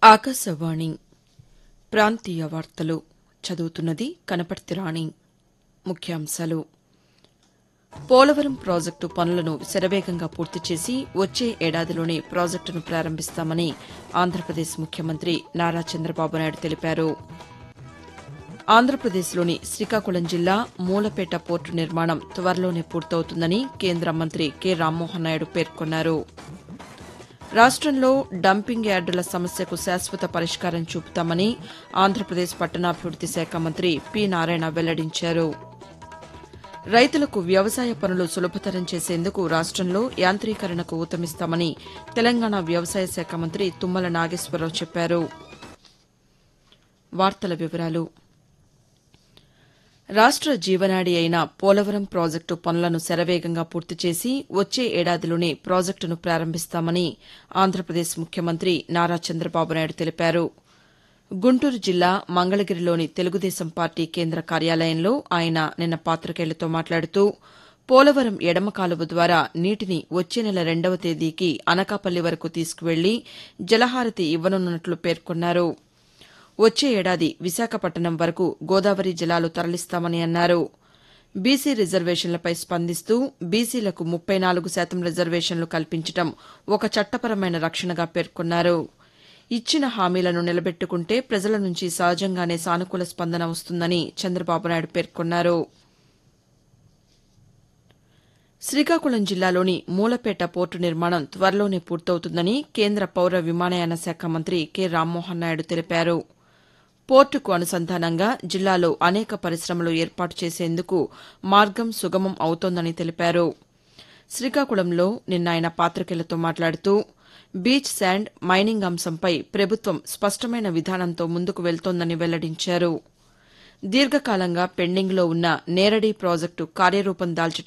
ఆకాశవాణి ప్రాంతీయ వార్తలు చదువుతున్నది కనపర్తి రాణి ముఖ్యాంశాలు పోలవరం ప్రాజెక్టు పనులను శరవేగంగా పూర్తి చేసి వచ్చే ఏడాదిలోనే ప్రాజెక్టును ప్రారంభిస్తామని ఆంధ్రప్రదేశ్ ముఖ్యమంత్రి నారా చంద్రబాబు నాయుడు తెలిపారు ఆంధ్రప్రదేశ్లోని శ్రీకాకుళం జిల్లా మూలపేట పోర్టు నిర్మాణం త్వరలోనే పూర్తవుతుందని కేంద్ర మంత్రి కె రామ్మోహన్ నాయుడు పేర్కొన్నారు రాష్టంలో డంపింగ్ యార్డుల సమస్యకు శాశ్వత పరిష్కారం చూపుతామని ఆంధ్రప్రదేశ్ పట్టణాభివృద్ది శాఖ మంత్రి పి నారాయణ వెల్లడించారు రైతులకు వ్యవసాయ పనులు సులభతరం చేసేందుకు రాష్టంలో యాంత్రీకరణకు ఊతమిస్తామని తెలంగాణ వ్యవసాయ శాఖ మంత్రి తుమ్మల నాగేశ్వరరావు చెప్పారు వార్తల వివరాలు రాష్ట జీవనాడి అయిన పోలవరం ప్రాజెక్టు పనులను శరవేగంగా పూర్తి చేసి వచ్చే ఏడాదిలోనే ప్రాజెక్టును ప్రారంభిస్తామని ఆంధ్రప్రదేశ్ ముఖ్యమంత్రి నారా చంద్రబాబు నాయుడు తెలిపారు గుంటూరు జిల్లా మంగళగిరిలోని తెలుగుదేశం పార్టీ కేంద్ర కార్యాలయంలో ఆయన నిన్న పాతికేయులతో మాట్లాడుతూ పోలవరం ఎడమ కాలువ ద్వారా నీటిని వచ్చే నెల రెండవ తేదీకి అనకాపల్లి వరకు తీసుకువెళ్లి జలహారతి ఇవ్వనున్నట్లు పేర్కొన్నారు వచ్చే ఏడాది విశాఖపట్టణం వరకు గోదావరి జలాలు తరలిస్తామని అన్నారు బీసీ రిజర్వేషన్లపై స్పందిస్తూ బీసీలకు ముప్పై నాలుగు శాతం రిజర్వేషన్లు కల్పించడం ఒక చట్టపరమైన రక్షణగా పేర్కొన్నారు ఇచ్చిన హామీలను నిలబెట్టుకుంటే ప్రజల నుంచి సహజంగానే సానుకూల స్పందన వస్తుందని చంద్రబాబు నాయుడు పేర్కొన్నారు శ్రీకాకుళం జిల్లాలోని మూలపేట పోర్టు నిర్మాణం త్వరలోనే పూర్తవుతుందని కేంద్ర పౌర విమానయాన శాఖ మంత్రి కె రామ్మోహన్ నాయుడు తెలిపారు పోర్టుకు అనుసంధానంగా జిల్లాలో అనేక పరిశ్రమలు ఏర్పాటు చేసేందుకు మార్గం సుగమం అవుతోందని తెలిపారు శ్రీకాకుళంలో నిన్న ఆయన పాతికేయులతో మాట్లాడుతూ బీచ్ శాండ్ మైనింగ్ అంశంపై ప్రభుత్వం స్పష్టమైన విధానంతో ముందుకు వెళ్తోందని వెల్లడించారు దీర్ఘకాలంగా పెండింగ్లో ఉన్న నేరడి ప్రాజెక్టు కార్యరూపం దాల్చడం